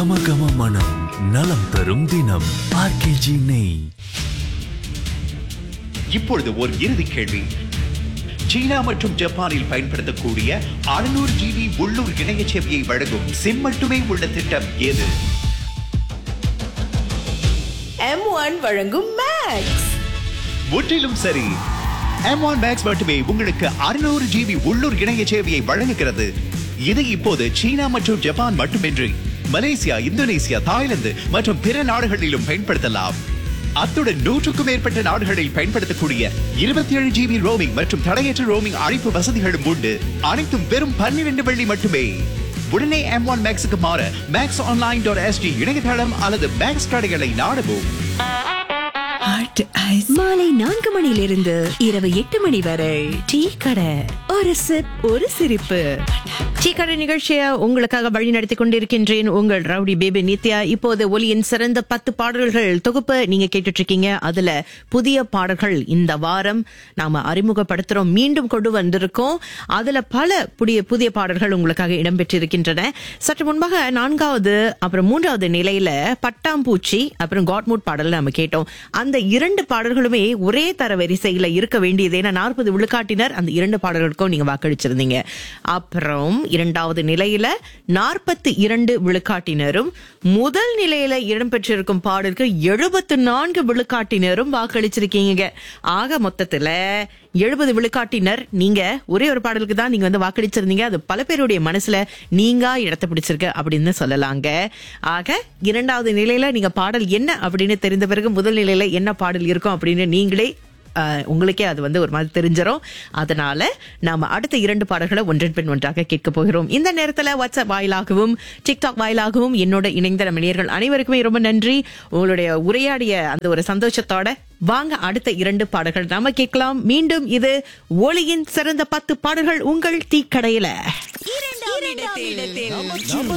கம கம மனம் நலம் தரும் தினம் ஆர்கேஜி நெய் இப்பொழுது ஒரு இறுதி கேள்வி சீனா மற்றும் ஜப்பானில் பயன்படுத்தக்கூடிய 600 ஜிபி உள்ளூர் இணைய சேவையை வழங்கும் சிம் மட்டுமே உள்ள திட்டம் எது எம் ஒன் வழங்கும் மேக்ஸ் முற்றிலும் சரி M1 Max மட்டுமே உங்களுக்கு 600 ஜிபி உள்ளூர் இணைய சேவையை வழங்குகிறது இது இப்போது சீனா மற்றும் ஜப்பான் மட்டுமின்றி மலேசியா இந்தோனேசியா தாய்லாந்து மற்றும் பிற நாடுகளிலும் பயன்படுத்தலாம் அத்துடன் நூற்றுக்கும் மேற்பட்ட நாடுகளில் பயன்படுத்தக்கூடிய இருபத்தி ஏழு ஜிபி ரோமிங் மற்றும் தடையற்ற ரோமிங் அழைப்பு வசதிகளும் உண்டு அனைத்தும் வெறும் பன்னிரண்டு வெள்ளி மட்டுமே உடனே எம் ஒன் மேக்ஸுக்கு மாற மேக்ஸ் ஆன்லைன் டாட் எஸ்டி இணையதளம் அல்லது மேக்ஸ் கடைகளை நாடவும் மாலை நான்கு மணியிலிருந்து இரவு எட்டு மணி வரை டீ கடை ஒரு சிப் ஒரு சிரிப்பு டீக்கடை நிகழ்ச்சியை உங்களுக்காக வழி நடத்தி கொண்டிருக்கின்றேன் உங்கள் ரவுடி பேபி நித்யா இப்போது ஒலியின் சிறந்த பத்து பாடல்கள் தொகுப்பு நீங்க கேட்டுட்டு இருக்கீங்க அதுல புதிய பாடல்கள் இந்த வாரம் நாம அறிமுகப்படுத்துறோம் மீண்டும் கொண்டு வந்திருக்கோம் அதுல பல புதிய புதிய பாடல்கள் உங்களுக்காக இடம்பெற்றிருக்கின்றன சற்று முன்பாக நான்காவது அப்புறம் மூன்றாவது நிலையில பட்டாம்பூச்சி அப்புறம் காட்மூட் பாடல் நம்ம கேட்டோம் அந்த இரண்டு பாடல்களுமே ஒரே தர வரிசையில இருக்க வேண்டியது ஏன்னா நாற்பது விழுக்காட்டினர் அந்த இரண்டு பாடல்களுக்கும் நீங்க வாக்களிச்சிருந்தீங்க அப்புறம் இரண்டாவது நிலையில நாற்பத்தி இரண்டு விழுக்காட்டினரும் முதல் நிலையில இடம்பெற்றிருக்கும் பாடலுக்கு எழுபத்து நான்கு விழுக்காட்டினரும் வாக்களிச்சிருக்கீங்க ஆக மொத்தத்துல எழுபது விழுக்காட்டினர் நீங்க ஒரே ஒரு பாடலுக்கு தான் நீங்க வந்து வாக்களிச்சிருந்தீங்க அது பல பேருடைய மனசுல நீங்கா இடத்தை பிடிச்சிருக்கு அப்படின்னு சொல்லலாங்க ஆக இரண்டாவது நிலையில நீங்க பாடல் என்ன அப்படின்னு தெரிந்த பிறகு முதல் நிலையில என்ன பாடல் இருக்கும் அப்படின்னு நீங்களே ஆஹ், உங்களுக்கே அது வந்து ஒரு மாதிரி தெரிஞ்சிடும் அதனால நாம அடுத்த இரண்டு பாடல்களை ஒன்றன் பின் ஒன்றாக கேட்க போகிறோம் இந்த நேரத்துல வாட்ஸ்அப் வாயிலாகவும் டிக்டாக் வாயிலாகவும் என்னோட இணைந்த நம்ம நேயர்கள் அனைவருக்குமே ரொம்ப நன்றி உங்களுடைய உரையாடிய அந்த ஒரு சந்தோஷத்தோட வாங்க அடுத்த இரண்டு பாடல்கள் நாம கேட்கலாம் மீண்டும் இது ஒளியின் சிறந்த பத்து பாடல்கள் உங்கள் டீ கடையில